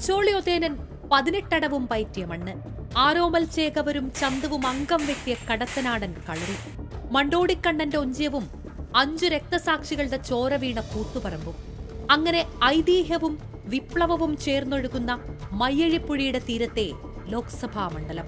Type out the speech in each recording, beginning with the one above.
അച്ചോളിയൊതേനൻ പതിനെട്ടടവും പയറ്റിയ മണ്ണ് ആരോമൽ ചേകവരും ചന്തുവും അംഗം വെട്ടിയ കടത്തനാടൻ കളറി മണ്ടോടിക്കണ്ണന്റെ ഒഞ്ചിയവും അഞ്ചു രക്തസാക്ഷികളുടെ ചോര വീണ കൂത്തുപറമ്പും അങ്ങനെ ഐതിഹ്യവും വിപ്ലവവും ചേർന്നൊഴുകുന്ന മയ്യഴിപ്പുഴയുടെ തീരത്തെ ലോക്സഭാ മണ്ഡലം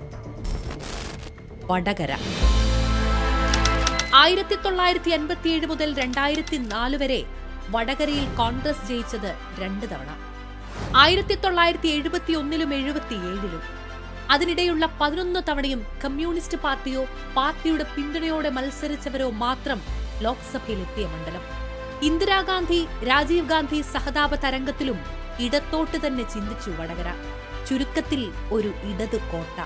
വടകര ആയിരത്തി തൊള്ളായിരത്തി അൻപത്തിയേഴ് മുതൽ രണ്ടായിരത്തി നാല് വരെ വടകരയിൽ കോൺഗ്രസ് ജയിച്ചത് രണ്ട് തവണ ആയിരത്തി തൊള്ളായിരത്തി എഴുപത്തി ഒന്നിലും എഴുപത്തിയേഴിലും അതിനിടെയുള്ള പതിനൊന്ന് തവണയും കമ്മ്യൂണിസ്റ്റ് പാർട്ടിയോ പാർട്ടിയുടെ പിന്തുണയോടെ മത്സരിച്ചവരോ മാത്രം ലോക്സഭയിലെത്തിയ മണ്ഡലം ഇന്ദിരാഗാന്ധി രാജീവ് ഗാന്ധി സഹതാപ തരംഗത്തിലും ഇടത്തോട്ട് തന്നെ ചിന്തിച്ചു വടകര ചുരുക്കത്തിൽ ഒരു ഇടതു കോട്ട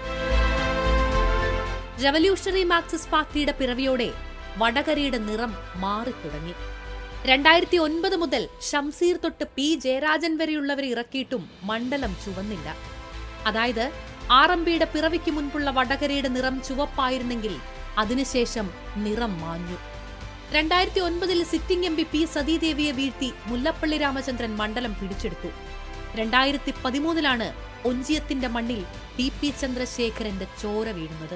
റവല്യൂഷണറി മാർക്സിസ്റ്റ് പാർട്ടിയുടെ പിറവിയോടെ വടകരയുടെ നിറം മാറിത്തുടങ്ങി രണ്ടായിരത്തി ഒൻപത് മുതൽ ഷംസീർ തൊട്ട് പി ജയരാജൻ വരെയുള്ളവരെ ഇറക്കിയിട്ടും മണ്ഡലം ചുവന്നില്ല അതായത് ആർ എം പിയുടെ പിറവിക്ക് മുൻപുള്ള വടകരയുടെ നിറം ചുവപ്പായിരുന്നെങ്കിൽ അതിനുശേഷം നിറം മാഞ്ഞു രണ്ടായിരത്തി ഒൻപതിൽ സിറ്റിംഗ് എം പി പി സതീദേവിയെ വീഴ്ത്തി മുല്ലപ്പള്ളി രാമചന്ദ്രൻ മണ്ഡലം പിടിച്ചെടുത്തു രണ്ടായിരത്തി പതിമൂന്നിലാണ് ഒഞ്ചിയത്തിന്റെ മണ്ണിൽ ടി പി ചന്ദ്രശേഖരന്റെ ചോര വീഴുന്നത്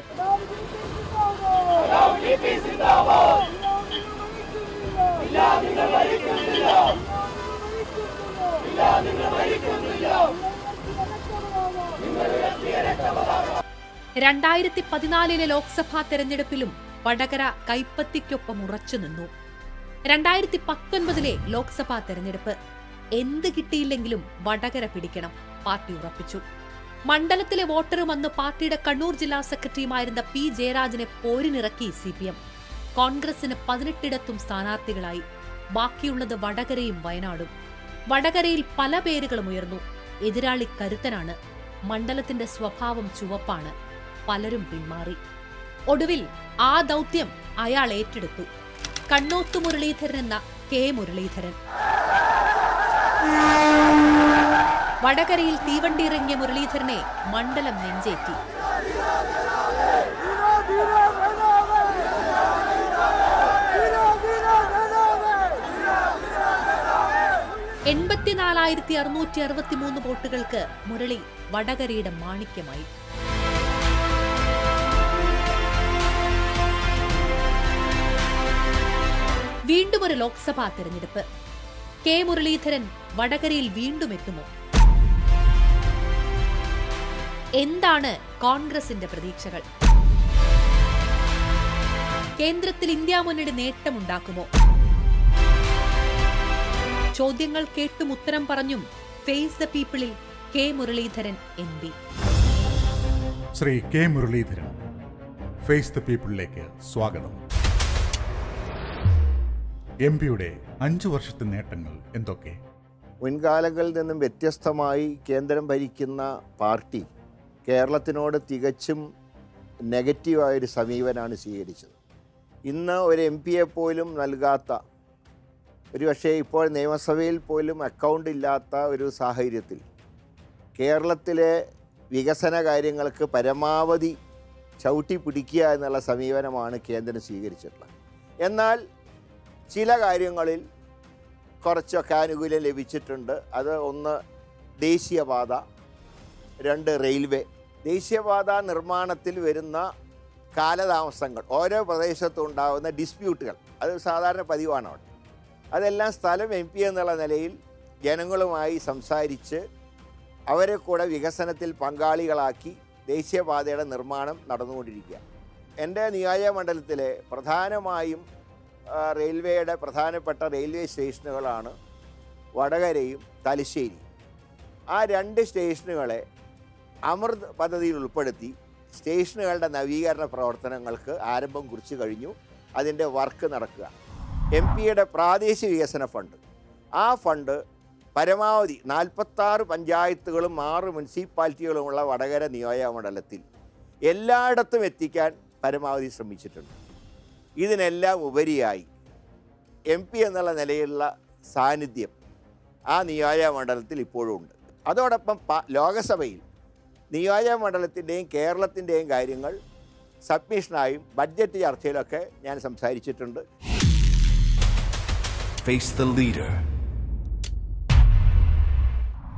രണ്ടായിരത്തി പതിനാലിലെ ലോക്സഭാ തെരഞ്ഞെടുപ്പിലും വടകര കൈപ്പത്തിക്കൊപ്പം ഉറച്ചുനിന്നു രണ്ടായിരത്തി പത്തൊൻപതിലെ ലോക്സഭാ തെരഞ്ഞെടുപ്പ് എന്ത് കിട്ടിയില്ലെങ്കിലും വടകര പിടിക്കണം പാർട്ടി ഉറപ്പിച്ചു മണ്ഡലത്തിലെ വോട്ടറും അന്ന് പാർട്ടിയുടെ കണ്ണൂർ ജില്ലാ സെക്രട്ടറിയുമായിരുന്ന പി ജയരാജനെ പോരിനിറക്കി സി പി എം കോൺഗ്രസിന് പതിനെട്ടിടത്തും സ്ഥാനാർത്ഥികളായി ബാക്കിയുള്ളത് വടകരയും വയനാടും വടകരയിൽ പല പേരുകളും ഉയർന്നു എതിരാളി കരുത്തനാണ് മണ്ഡലത്തിന്റെ സ്വഭാവം ചുവപ്പാണ് പലരും പിന്മാറി ഒടുവിൽ ആ ദൗത്യം അയാൾ ഏറ്റെടുത്തു കണ്ണോത്തു മുരളീധരൻ എന്ന കെ മുരളീധരൻ വടകരയിൽ തീവണ്ടി ഇറങ്ങിയ മുരളീധരനെ മണ്ഡലം നെഞ്ചേറ്റി എൺപത്തിനാലായിരത്തി അറുന്നൂറ്റി അറുപത്തിമൂന്ന് വോട്ടുകൾക്ക് മുരളി വടകരയുടെ മാണിക്യമായി വീണ്ടും ഒരു ലോക്സഭാ തെരഞ്ഞെടുപ്പ് കെ മുരളീധരൻ വടകരയിൽ വീണ്ടും എത്തുമോ എന്താണ് കോൺഗ്രസിന്റെ പ്രതീക്ഷകൾ കേന്ദ്രത്തിൽ ഇന്ത്യ മുന്നണി നേട്ടമുണ്ടാക്കുമോ ചോദ്യങ്ങൾ കേട്ടും ഉത്തരം പറഞ്ഞും ഫേസ് ദ പീപ്പിളിൽ K Muraleedharan M P Shri K Muraleedharan face the പീപ്പിളിലേക്ക് സ്വാഗതം എം പിയുടെ അഞ്ചു വർഷത്തെ നേട്ടങ്ങൾ എന്തൊക്കെ മുൻകാലങ്ങളിൽ നിന്നും വ്യത്യസ്തമായി കേന്ദ്രം ഭരിക്കുന്ന പാർട്ടി കേരളത്തിനോട് തികച്ചും നെഗറ്റീവായൊരു സമീപനമാണ് സ്വീകരിച്ചത് ഇന്ന് ഒരു എം പിയെ പോലും നൽകാത്ത ഒരുപക്ഷെ ഇപ്പോൾ നിയമസഭയിൽ പോലും അക്കൗണ്ട് ഇല്ലാത്ത ഒരു സാഹചര്യത്തിൽ കേരളത്തിലെ വികസന കാര്യങ്ങൾക്ക് പരമാവധി ചവിട്ടി പിടിക്കുക എന്നുള്ള സമീപനമാണ് കേന്ദ്രം സ്വീകരിച്ചിട്ടുള്ളത് എന്നാൽ ചില കാര്യങ്ങളിൽ കുറച്ചൊക്കെ ആനുകൂല്യം ലഭിച്ചിട്ടുണ്ട് അത് ഒന്ന് ദേശീയപാത രണ്ട് റെയിൽവേ ദേശീയപാത നിർമ്മാണത്തിൽ വരുന്ന കാലതാമസങ്ങൾ ഓരോ പ്രദേശത്തും ഉണ്ടാകുന്ന ഡിസ്പ്യൂട്ടുകൾ അത് സാധാരണ പതിവാണ് അവിടെ അതെല്ലാം സ്ഥലം എം പി എന്നുള്ള നിലയിൽ ജനങ്ങളുമായി സംസാരിച്ച് അവരെ കൂടെ വികസനത്തിൽ പങ്കാളികളാക്കി ദേശീയപാതയുടെ നിർമ്മാണം നടന്നുകൊണ്ടിരിക്കുക എൻ്റെ നിയോജകമണ്ഡലത്തിലെ പ്രധാനമായും ആ, റെയിൽവേയുടെ പ്രധാനപ്പെട്ട റെയിൽവേ സ്റ്റേഷനുകളാണ് വടകരയും തലശ്ശേരി ആ രണ്ട് സ്റ്റേഷനുകളെ അമൃത് പദ്ധതിയിൽ ഉൾപ്പെടുത്തി സ്റ്റേഷനുകളുടെ നവീകരണ പ്രവർത്തനങ്ങൾക്ക് ആരംഭം കുറിച്ച് കഴിഞ്ഞു അതിൻ്റെ വർക്ക് നടക്കുക എം പിയുടെ പ്രാദേശിക വികസന ഫണ്ട് ആ ഫണ്ട് പരമാവധി നാൽപ്പത്താറ് പഞ്ചായത്തുകളും ആറ് മുനിസിപ്പാലിറ്റികളുമുള്ള വടകര നിയോജക മണ്ഡലത്തിൽ എല്ലായിടത്തും എത്തിക്കാൻ പരമാവധി ശ്രമിച്ചിട്ടുണ്ട് ഇതിനെല്ലാം ഉപരിയായി എം പി എന്നുള്ള നിലയിലുള്ള സാന്നിധ്യം ആ നിയോജക മണ്ഡലത്തിൽ ഇപ്പോഴും ഉണ്ട് അതോടൊപ്പം പ- ലോകസഭയിൽ നിയോജക മണ്ഡലത്തിൻ്റെയും കേരളത്തിൻ്റെയും കാര്യങ്ങൾ സബ്മിഷനായും ബഡ്ജറ്റ് ചർച്ചയിലൊക്കെ ഞാൻ സംസാരിച്ചിട്ടുണ്ട് Face the leader.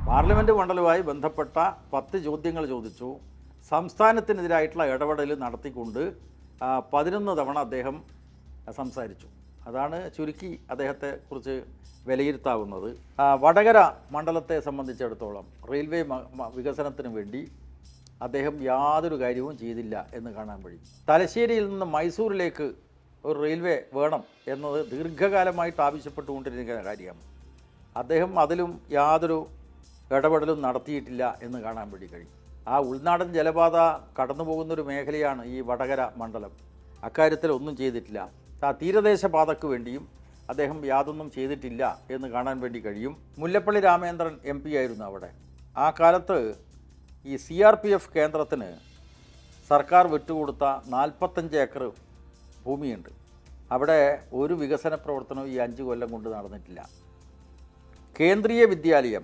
പാർലമെൻറ്റ് മണ്ഡലവുമായി ബന്ധപ്പെട്ട പത്ത് ചോദ്യങ്ങൾ ചോദിച്ചു സംസ്ഥാനത്തിനെതിരായിട്ടുള്ള ഇടപെടൽ നടത്തിക്കൊണ്ട് ആ, പതിനൊന്ന് തവണ അദ്ദേഹം സംസാരിച്ചു അതാണ് ചുരുക്കി അദ്ദേഹത്തെ കുറിച്ച് വിലയിരുത്താവുന്നത് ആ, വടകര മണ്ഡലത്തെ സംബന്ധിച്ചിടത്തോളം റെയിൽവേ മ- മ- വികസനത്തിന് വേണ്ടി അദ്ദേഹം യാതൊരു കാര്യവും ചെയ്തില്ല എന്ന് കാണാൻ കഴിയും തലശ്ശേരിയിൽ നിന്ന് മൈസൂരിലേക്ക് ഒരു റെയിൽവേ വേണം എന്നത് ദീർഘകാലമായിട്ട് ആവശ്യപ്പെട്ടുകൊണ്ടിരിക്കുന്ന കാര്യമാണ് അദ്ദേഹം അതിലും യാതൊരു ഇടപെടലും നടത്തിയിട്ടില്ല എന്ന് കാണാൻ വേണ്ടി കഴിയും ആ ഉൾനാടൻ ജലപാത കടന്നു പോകുന്നൊരു മേഖലയാണ് ഈ വടകര മണ്ഡലം അക്കാര്യത്തിൽ ഒന്നും ചെയ്തിട്ടില്ല ആ തീരദേശ പാതയ്ക്ക് വേണ്ടിയും അദ്ദേഹം യാതൊന്നും ചെയ്തിട്ടില്ല എന്ന് കാണാൻ വേണ്ടി കഴിയും മുല്ലപ്പള്ളി രാമേന്ദ്രൻ എം പി ആയിരുന്നു അവിടെ ആ കാലത്ത് ഈ സി ആർ പി എഫ് കേന്ദ്രത്തിന് സർക്കാർ വിട്ടുകൊടുത്ത നാൽപ്പത്തഞ്ച് ഏക്കർ ഭൂമിയുണ്ട് അവിടെ ഒരു വികസന പ്രവർത്തനവും ഈ അഞ്ച് കൊല്ലം കൊണ്ട് നടന്നിട്ടില്ല കേന്ദ്രീയ വിദ്യാലയം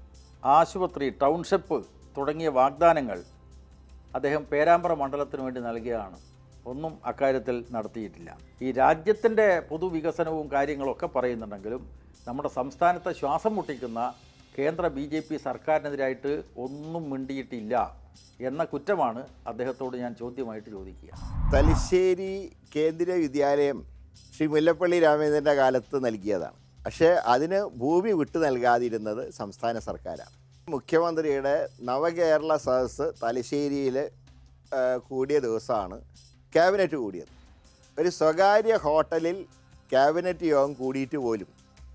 ആശുപത്രി ടൗൺഷിപ്പ് തുടങ്ങിയ വാഗ്ദാനങ്ങൾ അദ്ദേഹം പേരാമ്പ്ര മണ്ഡലത്തിന് വേണ്ടി നൽകിയതാണ് ഒന്നും അക്കാര്യത്തിൽ നടത്തിയിട്ടില്ല ഈ രാജ്യത്തിൻ്റെ പൊതുവികസനവും കാര്യങ്ങളൊക്കെ പറയുന്നുണ്ടെങ്കിലും നമ്മുടെ സംസ്ഥാനത്തെ ശ്വാസം മുട്ടിക്കുന്ന കേന്ദ്ര ബി ജെ പി സർക്കാരിനെതിരായിട്ട് ഒന്നും മിണ്ടിയിട്ടില്ല എന്ന കുറ്റമാണ് അദ്ദേഹത്തോട് ഞാൻ ചോദ്യമായിട്ട് ചോദിക്കുക തലശ്ശേരി കേന്ദ്രീയ വിദ്യാലയം ശ്രീ മുല്ലപ്പള്ളി രാമചന്ദ്രൻ്റെ കാലത്ത് നൽകിയതാണ് പക്ഷേ അതിന് ഭൂമി വിട്ടു നൽകാതിരുന്നത് സംസ്ഥാന സർക്കാരാണ് മുഖ്യമന്ത്രിയുടെ നവകേരള സദസ്സ് തലശ്ശേരിയിൽ ആ, കൂടിയ ദിവസമാണ് ക്യാബിനറ്റ് കൂടിയത് ഒരു സ്വകാര്യ ഹോട്ടലിൽ ക്യാബിനറ്റ് യോഗം കൂടിയിട്ട് പോലും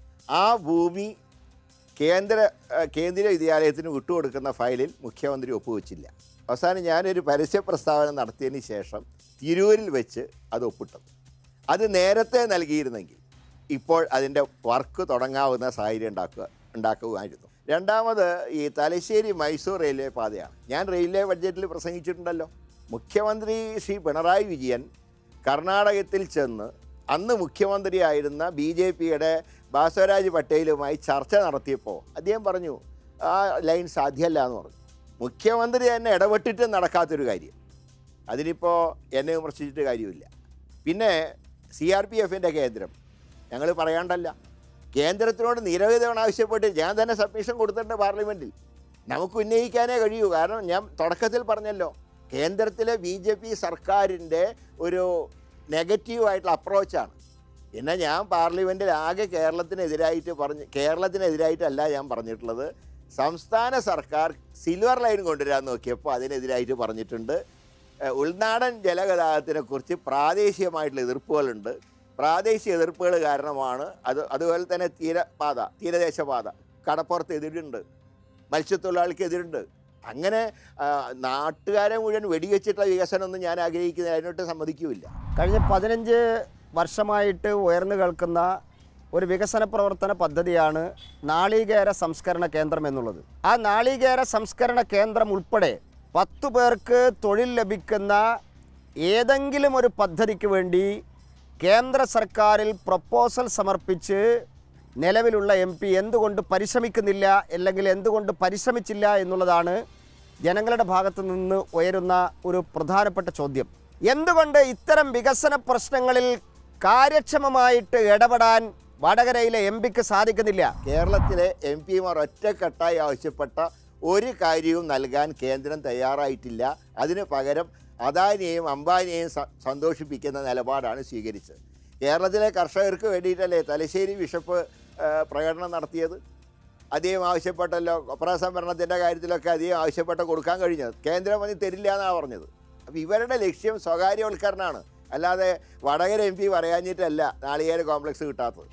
ആ ഭൂമി കേന്ദ്ര ആ, കേന്ദ്രീയ വിദ്യാലയത്തിന് വിട്ടുകൊടുക്കുന്ന ഫയലിൽ മുഖ്യമന്ത്രി ഒപ്പുവെച്ചില്ല അവസാനം ഞാനൊരു പരസ്യ പ്രസ്താവന നടത്തിയതിന് ശേഷം തിരൂരിൽ വെച്ച് അത് ഒപ്പിട്ടത് അത് നേരത്തെ നൽകിയിരുന്നെങ്കിൽ ഇപ്പോൾ അതിൻ്റെ വർക്ക് തുടങ്ങാവുന്ന സാഹചര്യം ഉണ്ടാക്കുക ഉണ്ടാക്കുമായിരുന്നു രണ്ടാമത് ഈ തലശ്ശേരി മൈസൂർ റെയിൽവേ പാതയാണ് ഞാൻ റെയിൽവേ ബഡ്ജറ്റിൽ പ്രസംഗിച്ചിട്ടുണ്ടല്ലോ മുഖ്യമന്ത്രി ശ്രീ പിണറായി വിജയൻ കർണാടകത്തിൽ ചെന്ന് അന്ന് മുഖ്യമന്ത്രിയായിരുന്ന ബി ജെ പിയുടെ ബാസവരാജ് പട്ടേലുമായി ചർച്ച നടത്തിയപ്പോൾ അദ്ദേഹം പറഞ്ഞു ആ ലൈൻ സാധ്യമല്ല എന്ന് പറഞ്ഞു മുഖ്യമന്ത്രി തന്നെ ഇടപെട്ടിട്ട് നടക്കാത്തൊരു കാര്യം അതിനിപ്പോൾ എന്നെ വിമർശിച്ചിട്ട് കാര്യമില്ല പിന്നെ സി ആർ പി എഫിൻ്റെ കേന്ദ്രം ഞങ്ങൾ പറയാണ്ടല്ല കേന്ദ്രത്തിനോട് നിരവധി തവണ ആവശ്യപ്പെട്ട് ഞാൻ തന്നെ സബ്മിഷൻ കൊടുത്തിട്ടുണ്ട് പാർലമെൻറ്റിൽ നമുക്ക് ഉന്നയിക്കാനേ കഴിയൂ കാരണം ഞാൻ തുടക്കത്തിൽ പറഞ്ഞല്ലോ കേന്ദ്രത്തിലെ ബി ജെ പി സർക്കാരിൻ്റെ ഒരു നെഗറ്റീവായിട്ടുള്ള അപ്രോച്ചാണ് പിന്നെ ഞാൻ പാർലമെൻറ്റിൽ ആകെ കേരളത്തിനെതിരായിട്ട് പറഞ്ഞ് കേരളത്തിനെതിരായിട്ടല്ല ഞാൻ പറഞ്ഞിട്ടുള്ളത് സംസ്ഥാന സർക്കാർ സിൽവർ ലൈൻ കൊണ്ടുവരാൻ നോക്കിയപ്പോൾ അതിനെതിരായിട്ട് പറഞ്ഞിട്ടുണ്ട് ഏഹ് ഉൾനാടൻ ജലഗതാഗതത്തിനെ കുറിച്ച് പ്രാദേശികമായിട്ടുള്ള എതിർപ്പുകളുണ്ട് പ്രാദേശിക എതിർപ്പുകൾ കാരണമാണ് അത് അതുപോലെ തന്നെ തീരപാത തീരദേശപാത കടപ്പുറത്ത് എതിരുണ്ട് മത്സ്യത്തൊഴിലാളിക്ക് എതിരുണ്ട് അങ്ങനെ ആ, നാട്ടുകാരെ മുഴുവൻ വെടിവെച്ചിട്ടുള്ള വികസനമൊന്നും ഞാൻ ആഗ്രഹിക്കുന്നില്ല അതിനോട്ട് സമ്മതിക്കുമില്ല കഴിഞ്ഞ പതിനഞ്ച് വർഷമായിട്ട് ഉയർന്നു കേൾക്കുന്ന ഒരു വികസന പ്രവർത്തന പദ്ധതിയാണ് നാളികേര സംസ്കരണ കേന്ദ്രം എന്നുള്ളത് ആ നാളികേര സംസ്കരണ കേന്ദ്രം ഉൾപ്പെടെ പത്തു പേർക്ക് തൊഴിൽ ലഭിക്കുന്ന ഏതെങ്കിലും ഒരു പദ്ധതിക്ക് വേണ്ടി കേന്ദ്ര സർക്കാരിൽ പ്രപ്പോസൽ സമർപ്പിച്ച് നിലവിലുള്ള എം പി എന്തുകൊണ്ട് പരിശ്രമിക്കുന്നില്ല അല്ലെങ്കിൽ എന്തുകൊണ്ട് പരിശ്രമിച്ചില്ല എന്നുള്ളതാണ് ജനങ്ങളുടെ ഭാഗത്തു നിന്ന് ഉയരുന്ന ഒരു പ്രധാനപ്പെട്ട ചോദ്യം എന്തുകൊണ്ട് ഇത്തരം വികസന പ്രശ്നങ്ങളിൽ കാര്യക്ഷമമായിട്ട് ഇടപെടാൻ വടകരയിലെ എം പിക്ക് സാധിക്കുന്നില്ല കേരളത്തിലെ എം പിമാർ ഒറ്റക്കെട്ടായി ആവശ്യപ്പെട്ട ഒരു കാര്യവും നൽകാൻ കേന്ദ്രം തയ്യാറായിട്ടില്ല അതിന് പകരം അദാനിയെയും അംബാനിയെയും സ- സന്തോഷിപ്പിക്കുന്ന നിലപാടാണ് സ്വീകരിച്ചത് കേരളത്തിലെ കർഷകർക്ക് വേണ്ടിയിട്ടല്ലേ തലശ്ശേരി ബിഷപ്പ് ആ, പ്രകടനം നടത്തിയത് അദ്ദേഹം ആവശ്യപ്പെട്ടല്ലോ കൊപ്ര സംവരണത്തിൻ്റെ കാര്യത്തിലൊക്കെ അദ്ദേഹം ആവശ്യപ്പെട്ട കൊടുക്കാൻ കഴിഞ്ഞത് കേന്ദ്രം അതിന് തരില്ല എന്നാണ് പറഞ്ഞത് അപ്പോൾ ഇവരുടെ ലക്ഷ്യം സ്വകാര്യവൽക്കരണമാണ് അല്ലാതെ വടകര എം പി പറയാഞ്ഞിട്ടല്ല നാളികേര കോംപ്ലക്സ് കിട്ടാത്തത്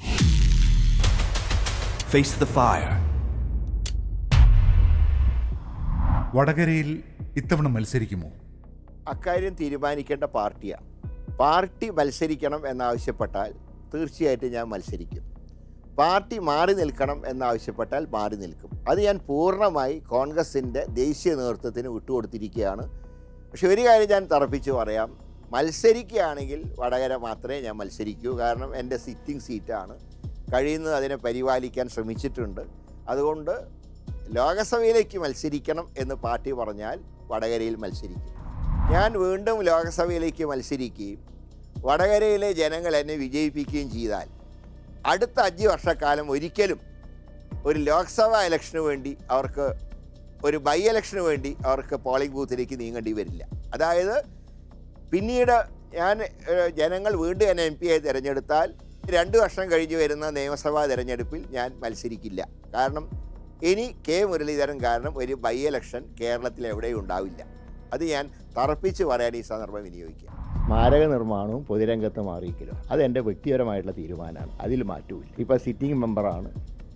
Face the fire. വടകരയിൽ ഇത്തവണ മത്സരിക്കുമോ അക്കാര്യം തീരുമാനിക്കേണ്ട പാർട്ടിയാണ് പാർട്ടി മത്സരിക്കണം എന്നാവശ്യപ്പെട്ടാൽ തീർച്ചയായിട്ടും ഞാൻ മത്സരിക്കും പാർട്ടി മാറി നിൽക്കണം എന്നാവശ്യപ്പെട്ടാൽ മാറി നിൽക്കും അത് ഞാൻ പൂർണ്ണമായി കോൺഗ്രസിൻ്റെ ദേശീയ നേതൃത്വത്തിന് വിട്ടുകൊടുത്തിരിക്കുകയാണ് പക്ഷെ ഒരു കാര്യം ഞാൻ തറപ്പിച്ച് പറയാം മത്സരിക്കുകയാണെങ്കിൽ വടകര മാത്രമേ ഞാൻ മത്സരിക്കൂ കാരണം എൻ്റെ സിറ്റിംഗ് സീറ്റാണ് കഴിയുന്നത് അതിനെ പരിപാലിക്കാൻ ശ്രമിച്ചിട്ടുണ്ട് അതുകൊണ്ട് ലോകസഭയിലേക്ക് മത്സരിക്കണം എന്ന് പാർട്ടി പറഞ്ഞാൽ വടകരയിൽ മത്സരിക്കും ഞാൻ വീണ്ടും ലോകസഭയിലേക്ക് മത്സരിക്കുകയും വടകരയിലെ ജനങ്ങൾ എന്നെ വിജയിപ്പിക്കുകയും ചെയ്താൽ അടുത്ത അഞ്ച് വർഷക്കാലം ഒരിക്കലും ഒരു ലോക്സഭാ ഇലക്ഷന് വേണ്ടി അവർക്ക് ഒരു ബൈ ഇലക്ഷന് വേണ്ടി അവർക്ക് പോളിംഗ് ബൂത്തിലേക്ക് നീങ്ങേണ്ടി വരില്ല അതായത് പിന്നീട് ഞാൻ ഏഹ്, ജനങ്ങൾ വീണ്ടും എന്നെ എം പി ആയി തിരഞ്ഞെടുത്താൽ രണ്ട് വർഷം കഴിഞ്ഞ് വരുന്ന നിയമസഭാ തിരഞ്ഞെടുപ്പിൽ ഞാൻ മത്സരിക്കില്ല കാരണം ഇനി കെ മുരളീധരൻ കാരണം ഒരു ബൈ ഇലക്ഷൻ കേരളത്തിൽ എവിടെയും ഉണ്ടാവില്ല അത് ഞാൻ തറപ്പിച്ച് പറയാൻ ഈ സന്ദർഭം വിനിയോഗിക്കുക സ്മാരക നിർമ്മാണവും പൊതുരംഗത്ത് മാറിയിക്കലോ അത് എൻ്റെ വ്യക്തിപരമായിട്ടുള്ള തീരുമാനമാണ് അതിൽ മാറ്റമില്ല ഇപ്പോൾ സിറ്റിംഗ് മെമ്പറാണ്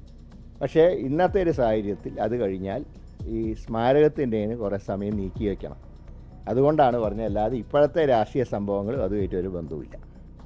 പക്ഷേ ഇന്നത്തെ ഒരു സാഹചര്യത്തിൽ അത് കഴിഞ്ഞാൽ ഈ സ്മാരകത്തിൻ്റെതിന് കുറേ സമയം നീക്കി വയ്ക്കണം അതുകൊണ്ടാണ് പറഞ്ഞത് അല്ലാതെ ഇപ്പോഴത്തെ രാഷ്ട്രീയ സംഭവങ്ങളും അതുമായിട്ട് ഒരു ബന്ധവുമില്ല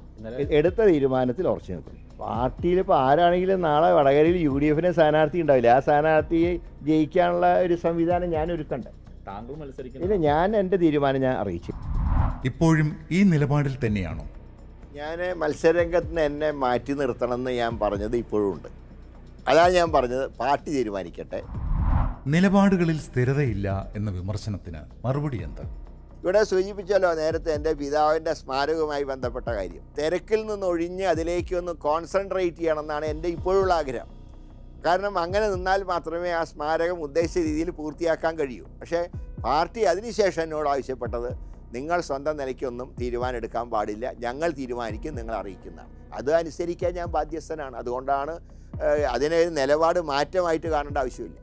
എ- എടുത്ത തീരുമാനത്തിൽ ഉറച്ചു നിൽക്കും പാർട്ടിയിൽ ഇപ്പോൾ ആരാണെങ്കിലും നാളെ വടകരയിൽ യു ഡി എഫിന് സ്ഥാനാർത്ഥി ഉണ്ടാവില്ല ആ സ്ഥാനാർത്ഥിയെ ജയിക്കാനുള്ള ഒരു സംവിധാനം ഞാൻ ഒരുക്കണ്ടേ താങ്കൾ മത്സരിക്കുന്ന ഇല്ല ഞാൻ എൻ്റെ തീരുമാനം ഞാൻ അറിയിച്ചു ഇപ്പോഴും ഈ നിലപാടിൽ തന്നെയാണോ ഞാൻ മത്സരരംഗത്ത് നിന്ന് എന്നെ മാറ്റി നിർത്തണമെന്ന് ഞാൻ പറഞ്ഞത് ഇപ്പോഴും ഉണ്ട് അതാണ് ഞാൻ പറഞ്ഞത് പാർട്ടി തീരുമാനിക്കട്ടെ നിലപാടുകളിൽ സ്ഥിരതയില്ല എന്ന വിമർശനത്തിന് മറുപടി എന്ത് ഇവിടെ സൂചിപ്പിച്ചല്ലോ നേരത്തെ എൻ്റെ പിതാവിൻ്റെ സ്മാരകവുമായി ബന്ധപ്പെട്ട കാര്യം തിരക്കിൽ നിന്ന് ഒഴിഞ്ഞ് അതിലേക്ക് ഒന്ന് കോൺസെൻട്രേറ്റ് ചെയ്യണമെന്നാണ് എൻ്റെ ഇപ്പോഴുള്ള ആഗ്രഹം കാരണം അങ്ങനെ നിന്നാൽ മാത്രമേ ആ സ്മാരകം ഉദ്ദേശിച്ച രീതിയിൽ പൂർത്തിയാക്കാൻ കഴിയൂ പക്ഷേ പാർട്ടി അതിനുശേഷം എന്നോട് ആവശ്യപ്പെട്ടത് നിങ്ങൾ സ്വന്തം നിലയ്ക്കൊന്നും തീരുമാനം എടുക്കാൻ പാടില്ല ഞങ്ങൾ തീരുമാനിക്കും നിങ്ങൾ അറിയിക്കുന്നതാണ് അത് അനുസരിക്കാൻ ഞാൻ ബാധ്യസ്ഥനാണ് അതുകൊണ്ടാണ് ഏഹ്, അതിനെ ഒരു നിലപാട് മാറ്റമായിട്ട് കാണേണ്ട ആവശ്യമില്ല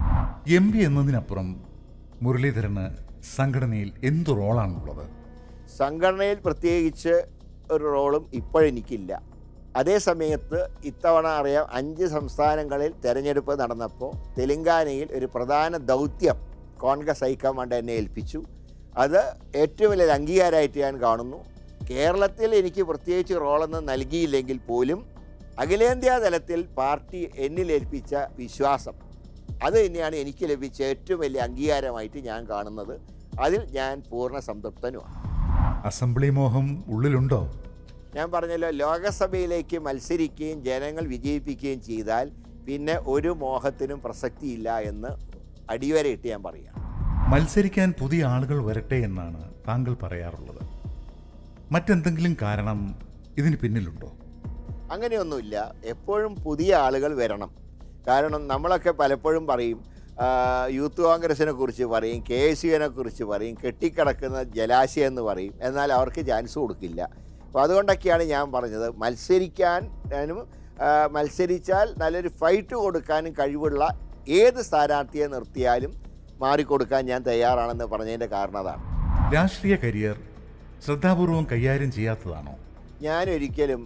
എം പി എന്നതിനപ്പുറം മുരളീധരന് സംഘടനയിൽ എന്ത് റോളാണുള്ളത് സംഘടനയിൽ പ്രത്യേകിച്ച് ഒരു റോളും ഇപ്പോഴെനിക്കില്ല അതേ സമയത്ത് ഇത്തവണ അറിയാം അഞ്ച് സംസ്ഥാനങ്ങളിൽ തെരഞ്ഞെടുപ്പ് നടന്നപ്പോൾ തെലങ്കാനയിൽ ഒരു പ്രധാന ദൗത്യം കോൺഗ്രസ് ഹൈക്കമാൻഡ് എന്നെ ഏൽപ്പിച്ചു അത് ഏറ്റവും വലിയ അംഗീകാരമായിട്ട് ഞാൻ കാണുന്നു കേരളത്തിൽ എനിക്ക് പ്രത്യേകിച്ച് റോളൊന്നും നൽകിയില്ലെങ്കിൽ പോലും അഖിലേന്ത്യാ തലത്തിൽ പാർട്ടി എന്നിൽ ഏൽപ്പിച്ച വിശ്വാസം അത് തന്നെയാണ് എനിക്ക് ലഭിച്ച ഏറ്റവും വലിയ അംഗീകാരമായിട്ട് ഞാൻ കാണുന്നത് അതിൽ ഞാൻ പൂർണ്ണ സംതൃപ്തനുമാണ് അസംബ്ലി മോഹം ഉള്ളിലുണ്ടോ ഞാൻ പറഞ്ഞല്ലോ ലോകസഭയിലേക്ക് മത്സരിക്കുകയും ജനങ്ങൾ വിജയിപ്പിക്കുകയും ചെയ്താൽ പിന്നെ ഒരു മോഹത്തിനും പ്രസക്തിയില്ല എന്ന് അടിവരയിട്ട് ഞാൻ പറയാം മത്സരിക്കാൻ പുതിയ ആളുകൾ വരട്ടെ എന്നാണ് താങ്കൾ പറയാറുള്ളത് മറ്റെന്തെങ്കിലും കാരണം ഇതിന് പിന്നിലുണ്ടോ അങ്ങനെയൊന്നുമില്ല എപ്പോഴും പുതിയ ആളുകൾ വരണം കാരണം നമ്മളൊക്കെ പലപ്പോഴും പറയും ആ, യൂത്ത് കോൺഗ്രസിനെ കുറിച്ച് പറയും കെ എസ് യുവിനെ കുറിച്ച് പറയും കെട്ടിക്കിടക്കുന്ന ജലാശയം എന്ന് പറയും എന്നാൽ അവർക്ക് ചാൻസ് കൊടുക്കില്ല അപ്പോൾ അതുകൊണ്ടൊക്കെയാണ് ഞാൻ പറഞ്ഞത് മത്സരിക്കാനും ആ, മത്സരിച്ചാൽ നല്ലൊരു ഫൈറ്റ് കൊടുക്കാനും കഴിവുള്ള ഏത് സ്ഥാനാർത്ഥിയെ നിർത്തിയാലും മാറിക്കൊടുക്കാൻ ഞാൻ തയ്യാറാണെന്ന് പറഞ്ഞതിൻ്റെ കാരണം അതാണ് രാഷ്ട്രീയ കരിയർ ശ്രദ്ധാപൂർവം കൈകാര്യം ചെയ്യാത്തതാണോ ഞാൻ ഒരിക്കലും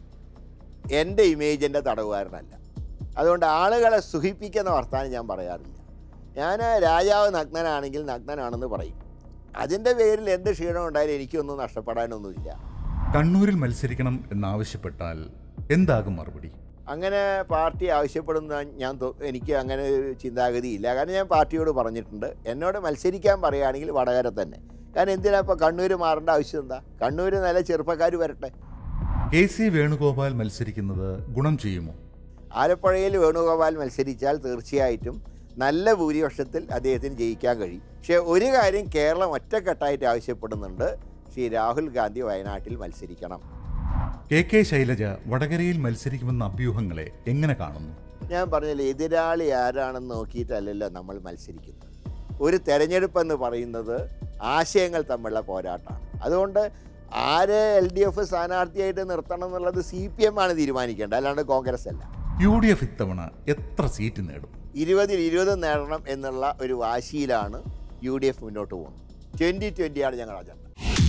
എൻ്റെ ഇമേജിൻ്റെ തടവുകാരനല്ല അതുകൊണ്ട് ആളുകളെ സുഖിപ്പിക്കുന്ന വർത്താനം ഞാൻ പറയാറില്ല ഞാൻ രാജാവ് നഗ്നനാണെങ്കിൽ നഗ്നനാണെന്ന് പറയും അതിൻ്റെ പേരിൽ എന്ത് ക്ഷീണം ഉണ്ടായാലും എനിക്കൊന്നും നഷ്ടപ്പെടാനൊന്നുമില്ല കണ്ണൂരിൽ മത്സരിക്കണം എന്നാവശ്യപ്പെട്ടാൽ എന്താകും മറുപടി അങ്ങനെ പാർട്ടി ആവശ്യപ്പെടുന്ന ഞാൻ തോ- എനിക്ക് അങ്ങനെ ഒരു ചിന്താഗതിയില്ല കാരണം ഞാൻ പാർട്ടിയോട് പറഞ്ഞിട്ടുണ്ട് എന്നോട് മത്സരിക്കാൻ പറയുകയാണെങ്കിൽ വടകര തന്നെ കാരണം എന്തിനാ ഇപ്പോൾ കണ്ണൂർ മാറേണ്ട ആവശ്യം എന്താ കണ്ണൂർ നല്ല ചെറുപ്പക്കാർ വരട്ടെ കെ സി വേണുഗോപാൽ മത്സരിക്കുന്നത് ഗുണം ചെയ്യുമോ ആലപ്പുഴയിൽ വേണുഗോപാൽ മത്സരിച്ചാൽ തീർച്ചയായിട്ടും നല്ല ഭൂരിപക്ഷത്തിൽ അദ്ദേഹത്തിന് ജയിക്കാൻ കഴിയും പക്ഷേ ഒരു കാര്യം കേരളം ഒറ്റക്കെട്ടായിട്ട് ആവശ്യപ്പെടുന്നുണ്ട് ശ്രീ രാഹുൽ ഗാന്ധി വയനാട്ടിൽ മത്സരിക്കണം കെ കെ ശൈലജ വടകരയിൽ മത്സരിക്കുമെന്ന അഭ്യൂഹങ്ങളെ എങ്ങനെ കാണുന്നു ഞാൻ പറഞ്ഞില്ല എതിരാളി ആരാണെന്ന് നോക്കിയിട്ടല്ലല്ലോ നമ്മൾ മത്സരിക്കുന്നത് ഒരു തെരഞ്ഞെടുപ്പ് എന്ന് പറയുന്നത് ആശയങ്ങൾ തമ്മിലുള്ള പോരാട്ടമാണ് അതുകൊണ്ട് ആരെ എൽ ഡി എഫ് സ്ഥാനാർത്ഥിയായിട്ട് നിർത്തണം എന്നുള്ളത് സി പി എം ആണ് തീരുമാനിക്കേണ്ടത് അല്ലാണ്ട് കോൺഗ്രസ് അല്ല യു ഡി എഫ് ഇത്തവണ എത്ര സീറ്റ് നേടും ഇരുപതിൽ ഇരുപത് നേടണം എന്നുള്ള ഒരു വാശിയിലാണ് യു ഡി എഫ് മുന്നോട്ട് പോകുന്നത് ട്വൻ്റി ട്വൻ്റിയാണ് ഞങ്ങൾ agenda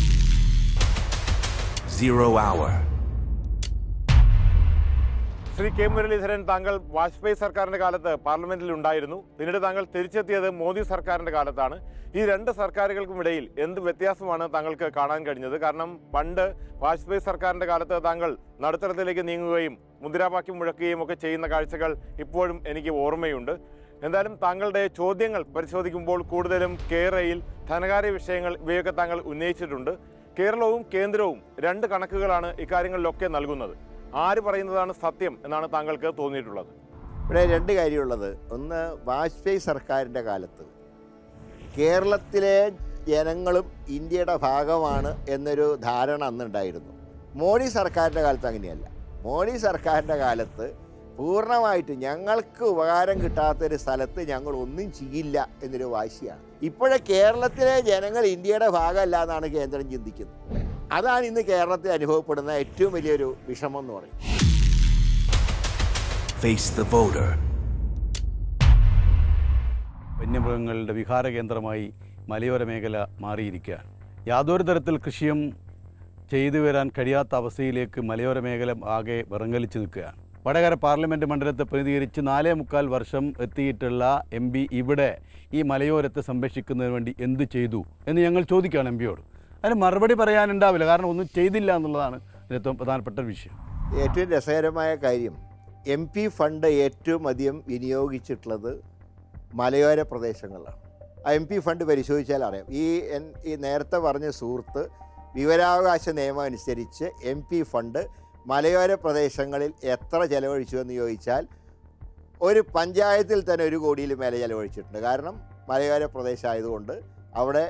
Zero hour. Shri K Muraleedharan താങ്കൾ വാജ്പേയി സർക്കാരിന്റെ കാലത്ത് പാർലമെന്റിൽ ഉണ്ടായിരുന്നു പിന്നീട് താങ്കൾ തിരിച്ചെത്തിയത് മോദി സർക്കാരിന്റെ കാലത്താണ് ഈ രണ്ട് സർക്കാരുകൾക്കും ഇടയിൽ എന്ത് വ്യത്യാസമാണ് താങ്കൾക്ക് കാണാൻ കഴിഞ്ഞത് കാരണം പണ്ട് വാജ്പേയി സർക്കാരിന്റെ കാലത്ത് താങ്കൾ നടുത്തരത്തിലേക്ക് നീങ്ങുകയും മുദ്രാവാക്യം മുഴക്കുകയും ഒക്കെ ചെയ്യുന്ന കാഴ്ചകൾ ഇപ്പോഴും എനിക്ക് ഓർമ്മയുണ്ട് എന്തായാലും താങ്കളുടെ ചോദ്യങ്ങൾ പരിശോധിക്കുമ്പോൾ കൂടുതലും കേരളയിൽ ധനകാര്യ വിഷയങ്ങൾ ഇവയൊക്കെ താങ്കൾ ഉന്നയിച്ചിട്ടുണ്ട് കേരളവും കേന്ദ്രവും രണ്ട് കണക്കുകളാണ് ഇക്കാര്യങ്ങളിലൊക്കെ നൽകുന്നത് ആര് പറയുന്നതാണ് സത്യം എന്നാണ് താങ്കൾക്ക് തോന്നിയിട്ടുള്ളത് ഇവിടെ രണ്ട് കാര്യമുള്ളത് ഒന്ന് വാജ്പേയി സർക്കാരിൻ്റെ കാലത്ത് കേരളത്തിലെ ജനങ്ങളും ഇന്ത്യയുടെ ഭാഗമാണ് എന്നൊരു ധാരണ അന്നുണ്ടായിരുന്നു മോഡി സർക്കാരിൻ്റെ കാലത്ത് അങ്ങനെയല്ല മോഡി സർക്കാരിൻ്റെ കാലത്ത് പൂർണ്ണമായിട്ട് ഞങ്ങൾക്ക് ഉപകാരം കിട്ടാത്തൊരു സ്ഥലത്ത് ഞങ്ങൾ ഒന്നും ചെയ്യില്ല എന്നൊരു വാശിയാണ് ഇപ്പോഴേ കേരളത്തിലെ ജനങ്ങൾ ഇന്ത്യയുടെ ഭാഗമല്ല എന്നാണ് കേന്ദ്രം ചിന്തിക്കുന്നത് അതാണ് ഇന്ന് കേരളത്തിൽ അനുഭവപ്പെടുന്ന ഏറ്റവും വലിയൊരു വിഷമം എന്ന് പറയും Face the voter. വന്യമൃഗങ്ങളുടെ വിഹാര കേന്ദ്രമായി മലയോര മേഖല മാറിയിരിക്കുകയാണ് യാതൊരു തരത്തിൽ കൃഷിയും ചെയ്തു വരാൻ കഴിയാത്ത അവസ്ഥയിലേക്ക് മലയോര മേഖല ആകെ വിറങ്ങലിച്ച് നിൽക്കുകയാണ് വടകര പാർലമെൻറ്റ് മണ്ഡലത്തെ പ്രതിനിധീകരിച്ച് നാലേ മുക്കാൽ വർഷം എത്തിയിട്ടുള്ള എം പി ഇവിടെ ഈ മലയോരത്തെ സംരക്ഷിക്കുന്നതിന് വേണ്ടി എന്ത് ചെയ്തു എന്ന് ഞങ്ങൾ ചോദിക്കുകയാണ് എം പിയോട് അതിന് മറുപടി പറയാനുണ്ടാവില്ല കാരണം ഒന്നും ചെയ്തില്ല എന്നുള്ളതാണ് ഏറ്റവും പ്രധാനപ്പെട്ട ഒരു വിഷയം ഏറ്റവും രസകരമായ കാര്യം എം പി ഫണ്ട് ഏറ്റവും അധികം വിനിയോഗിച്ചിട്ടുള്ളത് മലയോര പ്രദേശങ്ങളിലാണ് ആ എം പി ഫണ്ട് പരിശോധിച്ചാൽ അറിയാം ഈ എൻ ഈ നേരത്തെ പറഞ്ഞ സുഹൃത്ത് വിവരാവകാശ നിയമം അനുസരിച്ച് എം പി ഫണ്ട് മലയോര പ്രദേശങ്ങളിൽ എത്ര ചെലവഴിച്ചു എന്ന് ചോദിച്ചാൽ ഒരു പഞ്ചായത്തിൽ തന്നെ ഒരു കോടിയിൽ മേലെ ചെലവഴിച്ചിട്ടുണ്ട് കാരണം മലയോര പ്രദേശമായതുകൊണ്ട് അവിടെ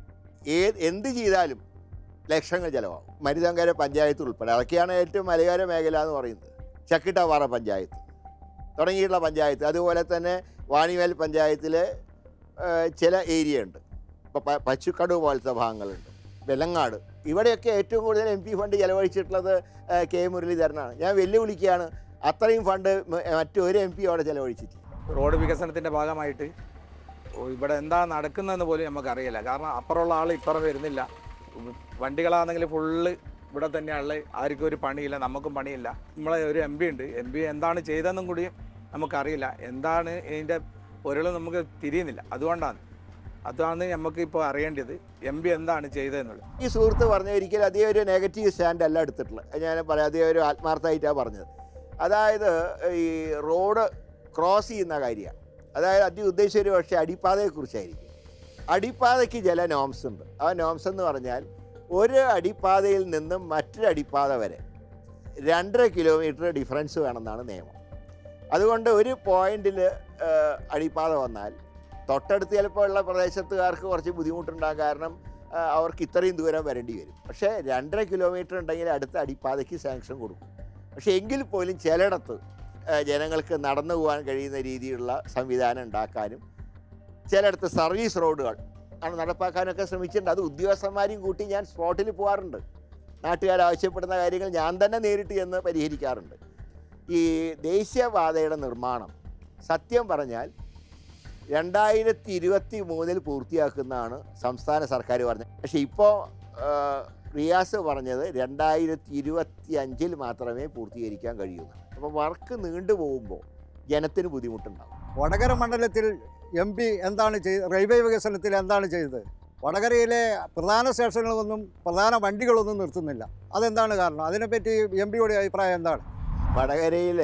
ഏ എന്ത് ചെയ്താലും ലക്ഷങ്ങൾ ചിലവാകും മരുതങ്കര പഞ്ചായത്ത് ഉൾപ്പെടെ അതൊക്കെയാണ് ഏറ്റവും മലയോര മേഖല എന്ന് പറയുന്നത് ചക്കിട്ടപ്പാറ പഞ്ചായത്ത് തുടങ്ങിയിട്ടുള്ള പഞ്ചായത്ത് അതുപോലെ തന്നെ വാണിവേൽ പഞ്ചായത്തിലെ ഏഹ്, ചില ഏരിയ ഉണ്ട് ഇപ്പോൾ പ പച്ചുക്കടു പോലത്തെ ഭാഗങ്ങളുണ്ട് വെലങ്ങാട് ഇവിടെയൊക്കെ ഏറ്റവും കൂടുതൽ എം പി ഫണ്ട് ചിലവഴിച്ചിട്ടുള്ളത് ഏഹ്, കെ മുരളീധരനാണ് ഞാൻ വെല്ലുവിളിക്കുകയാണ് അത്രയും ഫണ്ട് മ- മറ്റൊരു എം പി അവിടെ ചിലവഴിച്ചിട്ടില്ല റോഡ് വികസനത്തിൻ്റെ ഭാഗമായിട്ട് ഇവിടെ എന്താ നടക്കുന്നതെന്ന് പോലും നമുക്കറിയില്ല കാരണം അപ്പുറമുള്ള ആൾ ഇപ്പുറം വരുന്നില്ല വണ്ടികളാണെങ്കിൽ ഫുള്ള് ഇവിടെ തന്നെയാണുള്ളത് ആർക്കും ഒരു പണിയില്ല നമുക്കും പണിയില്ല നമ്മളെ ഒരു എം പി ഉണ്ട് എം പി എന്താണ് ചെയ്തതെന്നും കൂടി നമുക്കറിയില്ല എന്താണ് ഇതിൻ്റെ പൊരുൾ നമുക്ക് തിരിയുന്നില്ല അതുകൊണ്ടാണ് അതാണ് നമുക്ക് ഇപ്പോൾ അറിയേണ്ടത് എം പി എന്താണ് ചെയ്തതെന്നുള്ളത് ഈ സുഹൃത്ത് പറഞ്ഞ ഒരിക്കലും അതേ ഒരു നെഗറ്റീവ് സ്റ്റാൻഡ് അല്ല എടുത്തിട്ടുള്ളത് അത് ഞാൻ പറയാം അതേ ഒരു ആത്മാർത്ഥമായിട്ടാണ് പറഞ്ഞത് അതായത് ഈ റോഡ് ക്രോസ് ചെയ്യുന്ന കാര്യമാണ് അതായത് അദ്ദേഹം ഉദ്ദേശിച്ച ഒരു പക്ഷേ അടിപ്പാതയെക്കുറിച്ചായിരിക്കും അടിപ്പാതയ്ക്ക് ചില നോംസ് ഉണ്ട് ആ നോംസ് എന്ന് പറഞ്ഞാൽ ഒരു അടിപ്പാതയിൽ നിന്നും മറ്റൊരു അടിപ്പാത വരെ രണ്ടര കിലോമീറ്റർ ഡിഫറൻസ് വേണമെന്നാണ് നിയമം അതുകൊണ്ട് ഒരു പോയിന്റിൽ അടിപ്പാത വന്നാൽ തൊട്ടടുത്ത് ചിലപ്പോൾ ഉള്ള പ്രദേശത്തുകാർക്ക് കുറച്ച് ബുദ്ധിമുട്ടുണ്ടാകും കാരണം ആ, അവർക്ക് ഇത്രയും ദൂരം വരേണ്ടി വരും പക്ഷേ രണ്ടര കിലോമീറ്റർ ഉണ്ടെങ്കിൽ അടുത്ത അടിപ്പാതയ്ക്ക് സാങ്ഷൻ കൊടുക്കും പക്ഷേ എങ്കിൽ പോലും ചിലയിടത്ത് ആ, ജനങ്ങൾക്ക് നടന്നു പോകാൻ കഴിയുന്ന രീതിയിലുള്ള സംവിധാനം ഉണ്ടാക്കാനും ചിലയിടത്ത് സർവീസ് റോഡുകൾ ആണ് നടപ്പാക്കാനൊക്കെ ശ്രമിച്ചിട്ടുണ്ട് അത് ഉദ്യോഗസ്ഥന്മാരെയും കൂട്ടി ഞാൻ സ്പോട്ടിൽ പോകാറുണ്ട് നാട്ടുകാർ ആവശ്യപ്പെടുന്ന കാര്യങ്ങൾ ഞാൻ തന്നെ നേരിട്ട് ചെന്ന് പരിഹരിക്കാറുണ്ട് ഈ ദേശീയപാതയുടെ നിർമ്മാണം സത്യം പറഞ്ഞാൽ രണ്ടായിരത്തി ഇരുപത്തി മൂന്നിൽ പൂർത്തിയാക്കുന്നതാണ് സംസ്ഥാന സർക്കാർ പറഞ്ഞത് പക്ഷേ ഇപ്പോൾ റിയാസ് പറഞ്ഞത് രണ്ടായിരത്തി ഇരുപത്തി അഞ്ചിൽ മാത്രമേ പൂർത്തീകരിക്കാൻ കഴിയൂ അപ്പോൾ വർക്ക് നീണ്ടു പോകുമ്പോൾ ജനത്തിന് ബുദ്ധിമുട്ടുണ്ടാകും വടകര മണ്ഡലത്തിൽ എം പി എന്താണ് ചെയ്ത് റെയിൽവേ വികസനത്തിൽ എന്താണ് ചെയ്തത് വടകരയിലെ പ്രധാന സ്റ്റേഷനുകളൊന്നും പ്രധാന വണ്ടികളൊന്നും നിർത്തുന്നില്ല അതെന്താണ് കാരണം അതിനെപ്പറ്റി എം പിയുടെ അഭിപ്രായം എന്താണ് വടകരയിൽ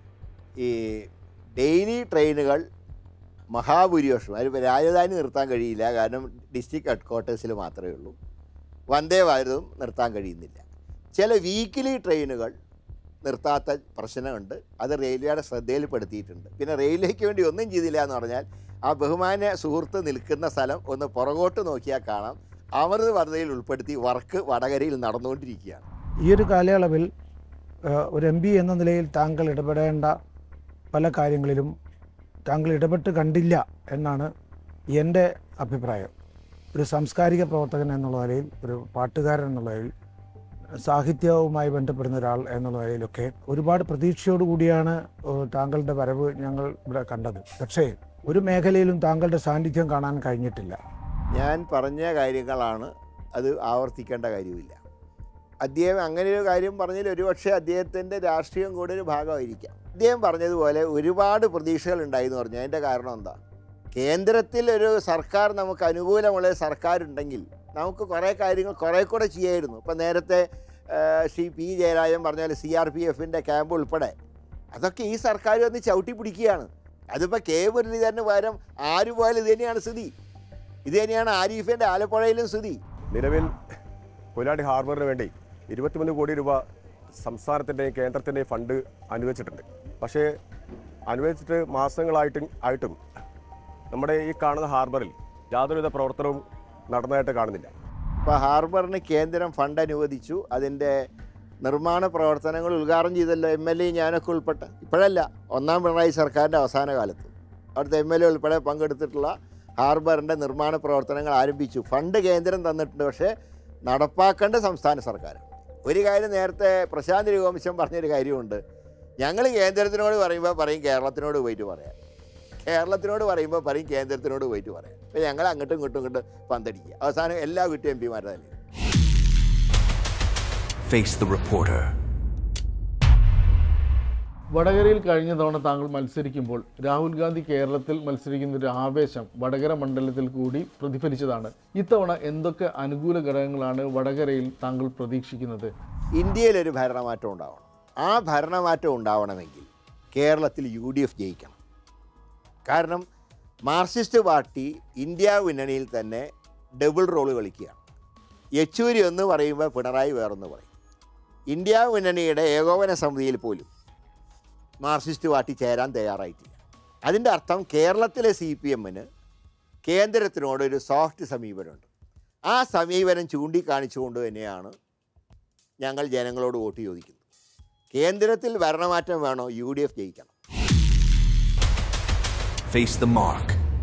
ഈ ഡെയിലി ട്രെയിനുകൾ മഹാഭൂരിപക്ഷം അതിൽ രാജധാനി നിർത്താൻ കഴിയില്ല കാരണം ഡിസ്ട്രിക്ട് ഹെഡ് ക്വാർട്ടേഴ്സിൽ മാത്രമേ ഉള്ളൂ വന്ദേ ഭാരതവും നിർത്താൻ കഴിയുന്നില്ല ചില വീക്കിലി ട്രെയിനുകൾ നിർത്താത്ത പ്രശ്നമുണ്ട് അത് റെയിൽവേയുടെ ശ്രദ്ധയിൽപ്പെടുത്തിയിട്ടുണ്ട് പിന്നെ റെയിൽവേക്ക് വേണ്ടി ഒന്നും ചെയ്തില്ല എന്ന് പറഞ്ഞാൽ ആ ബഹുമാന്യ സുഹൃത്ത് നിൽക്കുന്ന സ്ഥലം ഒന്ന് പുറകോട്ട് നോക്കിയാൽ കാണാം അമൃത് വർദ്ധയിൽ ഉൾപ്പെടുത്തി വർക്ക് വടകരയിൽ നടന്നുകൊണ്ടിരിക്കുകയാണ് ഈ ഒരു കാലയളവിൽ ഏഹ്, ഒരു എം പി എന്ന നിലയിൽ താങ്കൾ ഇടപെടേണ്ട പല കാര്യങ്ങളിലും താങ്കൾ ഇടപെട്ട് കണ്ടില്ല എന്നാണ് എൻ്റെ അഭിപ്രായം ഒരു സാംസ്കാരിക പ്രവർത്തകൻ എന്നുള്ള നിലയിൽ ഒരു പാട്ടുകാരൻ എന്നുള്ള നിലയിൽ സാഹിത്യവുമായി ബന്ധപ്പെടുന്ന ഒരാൾ എന്നുള്ള നിലയിലൊക്കെ ഒരുപാട് പ്രതീക്ഷയോടുകൂടിയാണ് ഏഹ്, താങ്കളുടെ വരവ് ഞങ്ങൾ ഇവിടെ കണ്ടത് പക്ഷേ ഒരു മേഖലയിലും താങ്കളുടെ സാന്നിധ്യം കാണാൻ കഴിഞ്ഞിട്ടില്ല ഞാൻ പറഞ്ഞ കാര്യങ്ങളാണ് അത് ആവർത്തിക്കേണ്ട കാര്യമില്ല അദ്ദേഹം അങ്ങനെ ഒരു കാര്യം പറഞ്ഞതിൽ ഒരുപക്ഷെ അദ്ദേഹത്തിൻ്റെ രാഷ്ട്രീയം കൂടെ ഒരു ഭാഗമായിരിക്കാം അദ്ദേഹം പറഞ്ഞതുപോലെ ഒരുപാട് പ്രതീക്ഷകൾ ഉണ്ടായി എന്ന് പറഞ്ഞു അതിൻ്റെ കാരണം എന്താ കേന്ദ്രത്തിൽ ഒരു സർക്കാർ നമുക്ക് അനുകൂലമുള്ള ഒരു സർക്കാർ ഉണ്ടെങ്കിൽ നമുക്ക് കുറേ കാര്യങ്ങൾ കുറേ കൂടെ ചെയ്യായിരുന്നു ഇപ്പം നേരത്തെ ആ, ശ്രീ പി ജയരാജൻ പറഞ്ഞ പോലെ സി ആർ പി എഫിൻ്റെ ക്യാമ്പ് ഉൾപ്പെടെ അതൊക്കെ ഈ സർക്കാർ വന്ന് ചവിട്ടി പിടിക്കുകയാണ് അതിപ്പോൾ കെ മുരളീധരന് പകരം ആര് പോയാലും ഇത് തന്നെയാണ് സ്ഥിതി ഇത് തന്നെയാണ് ആരിഫിൻ്റെ ആലപ്പുഴയിലും സ്ഥിതി നിലവിൽ കൊയിലാണ്ടി ഹാർബറിന് വേണ്ടി ഇരുപത്തിമൂന്ന് കോടി രൂപ സംസ്ഥാനത്തിൻ്റെയും കേന്ദ്രത്തിൻ്റെയും ഫണ്ട് അനുവദിച്ചിട്ടുണ്ട് പക്ഷേ അനുവദിച്ചിട്ട് മാസങ്ങളായിട്ടും ആയിട്ടും നമ്മുടെ ഈ കാണുന്ന ഹാർബറിൽ യാതൊരുവിധ പ്രവർത്തനവും നടന്നതായിട്ട് കാണുന്നില്ല ഇപ്പോൾ ഹാർബറിന് കേന്ദ്രം ഫണ്ട് അനുവദിച്ചു അതിൻ്റെ നിർമ്മാണ പ്രവർത്തനങ്ങൾ ഉദ്ഘാടനം ചെയ്തല്ലോ എം എൽ എ ഞാനൊക്കെ ഉൾപ്പെട്ട ഇപ്പോഴല്ല ഒന്നാം പിണറായി സർക്കാരിൻ്റെ അവസാന കാലത്ത് അവിടുത്തെ എം എൽ എ ഉൾപ്പെടെ പങ്കെടുത്തിട്ടുള്ള ഹാർബറിൻ്റെ നിർമ്മാണ പ്രവർത്തനങ്ങൾ ആരംഭിച്ചു ഫണ്ട് കേന്ദ്രം തന്നിട്ടുണ്ട് പക്ഷേ നടപ്പാക്കേണ്ട സംസ്ഥാന സർക്കാർ ഒരു കാര്യം നേരത്തെ പ്രശാന്ത് രഘുവംശം പറഞ്ഞൊരു കാര്യമുണ്ട് ഞങ്ങൾ കേന്ദ്രത്തിനോട് പറയുമ്പോൾ പറയും കേരളത്തിനോട് പോയിട്ട് പറയാം കേരളത്തിനോട് പറയുമ്പോൾ പറയും കേന്ദ്രത്തിനോട് പോയിട്ട് പറയാം അപ്പോൾ ഞങ്ങൾ അങ്ങോട്ടും ഇങ്ങോട്ടും ഇങ്ങോട്ട് പന്തടിക്കുക അവസാനം എല്ലാ വീട്ടും എം പിമാരുടെ തന്നെ Face the reporter. വടകരയിൽ കഴിഞ്ഞ തവണ താങ്കൾ മത്സരിക്കുമ്പോൾ രാഹുൽ ഗാന്ധി കേരളത്തിൽ മത്സരിക്കുന്ന ഒരു ആവേശം വടകര മണ്ഡലത്തിൽ കൂടി പ്രതിഫലിച്ചതാണ് ഇത്തവണ എന്തൊക്കെ അനുകൂല ഘടകങ്ങളാണ് വടകരയിൽ താങ്കൾ പ്രതീക്ഷിക്കുന്നത് ഇന്ത്യയിലൊരു ഭരണമാറ്റം ഉണ്ടാവണം ആ ഭരണമാറ്റം ഉണ്ടാവണമെങ്കിൽ കേരളത്തിൽ യു ഡി എഫ് ജയിക്കണം കാരണം മാർക്സിസ്റ്റ് പാർട്ടി ഇന്ത്യ മുന്നണിയിൽ തന്നെ ഡബിൾ റോള് കളിക്കുകയാണ് യെച്ചൂരി ഒന്ന് പറയുമ്പോൾ പിണറായി വേറൊന്ന് പറയും ഇന്ത്യ മുന്നണിയുടെ ഏകോപന സമിതിയിൽ പോലും മാർക്സിസ്റ്റ് പാർട്ടി ചേരാൻ തയ്യാറായിട്ടില്ല അതിൻ്റെ അർത്ഥം കേരളത്തിലെ സി പി എമ്മിന് കേന്ദ്രത്തിനോട് ഒരു സോഫ്റ്റ് സമീപനമുണ്ട് ആ സമീപനം ചൂണ്ടിക്കാണിച്ചുകൊണ്ട് തന്നെയാണ് ഞങ്ങൾ ജനങ്ങളോട് വോട്ട് ചോദിക്കുന്നത് കേന്ദ്രത്തിൽ ഭരണമാറ്റം വേണോ യു ഡി എഫ് ജയിക്കണം Face the mark.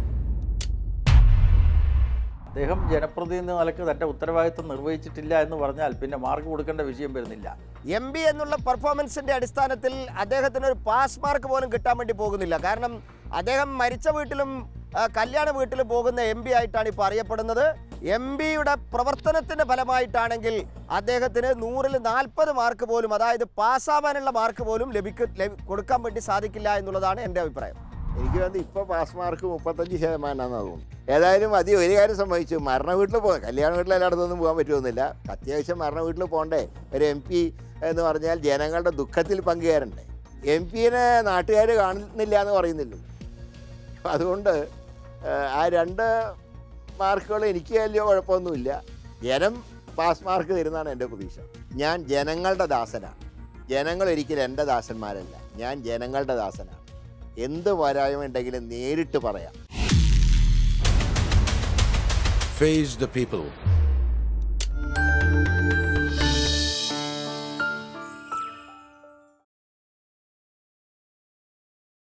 അദ്ദേഹം ജനപ്രതിനിധി എന്ന നിലക്ക് തൻ്റെ ഉത്തരവാദിത്വം നിർവഹിച്ചിട്ടില്ല എന്ന് പറഞ്ഞാൽ പിന്നെ മാർക്ക് കൊടുക്കേണ്ട വിഷയം വരുന്നില്ല എം പി എന്നുള്ള പെർഫോമൻസിന്റെ അടിസ്ഥാനത്തിൽ അദ്ദേഹത്തിന് ഒരു പാസ് മാർക്ക് പോലും കിട്ടാൻ വേണ്ടി പോകുന്നില്ല കാരണം അദ്ദേഹം മരിച്ച വീട്ടിലും ആ, കല്യാണ വീട്ടിലും പോകുന്ന എം പി ആയിട്ടാണ് ഇപ്പോൾ അറിയപ്പെടുന്നത് എം പിയുടെ പ്രവർത്തനത്തിന്റെ ഫലമായിട്ടാണെങ്കിൽ അദ്ദേഹത്തിന് നൂറിൽ നാൽപ്പത് മാർക്ക് പോലും അതായത് പാസ്സാവാനുള്ള മാർക്ക് പോലും ലഭിക്ക ലഭി- കൊടുക്കാൻ വേണ്ടി സാധിക്കില്ല എന്നുള്ളതാണ് എൻ്റെ അഭിപ്രായം എനിക്ക് വേണ്ടി ഇപ്പോൾ പാസ് മാർക്ക് മുപ്പത്തഞ്ച് ശതമാനമാണെന്ന് തോന്നുന്നു ഏതായാലും അതി ഒരു കാര്യം സംഭവിച്ചു മരണ വീട്ടിൽ പോകാം കല്യാണ വീട്ടിൽ എല്ലായിടത്തൊന്നും പോകാൻ പറ്റുമെന്നില്ല അത്യാവശ്യം മരണ വീട്ടിൽ പോകണ്ടേ ഒരു എം പി എന്ന് പറഞ്ഞാൽ ജനങ്ങളുടെ ദുഃഖത്തിൽ പങ്കുചേരണ്ടേ എം പിനെ നാട്ടുകാർ കാണുന്നില്ല എന്ന് പറയുന്നില്ല അതുകൊണ്ട് ഏഹ്, ആ രണ്ട് മാർക്കുകൾ എനിക്ക് വലിയ കുഴപ്പമൊന്നുമില്ല ജനം പാസ് മാർക്ക് തരുന്നതാണ് എൻ്റെ പ്രതീക്ഷ ഞാൻ ജനങ്ങളുടെ ദാസനാണ് ജനങ്ങൾ ഒരിക്കലും എൻ്റെ ദാസന്മാരല്ല ഞാൻ ജനങ്ങളുടെ ദാസനാണ് എന്ത് പോരായ്മ ഉണ്ടെങ്കിലും നേരിട്ട് പറയാം Face the people.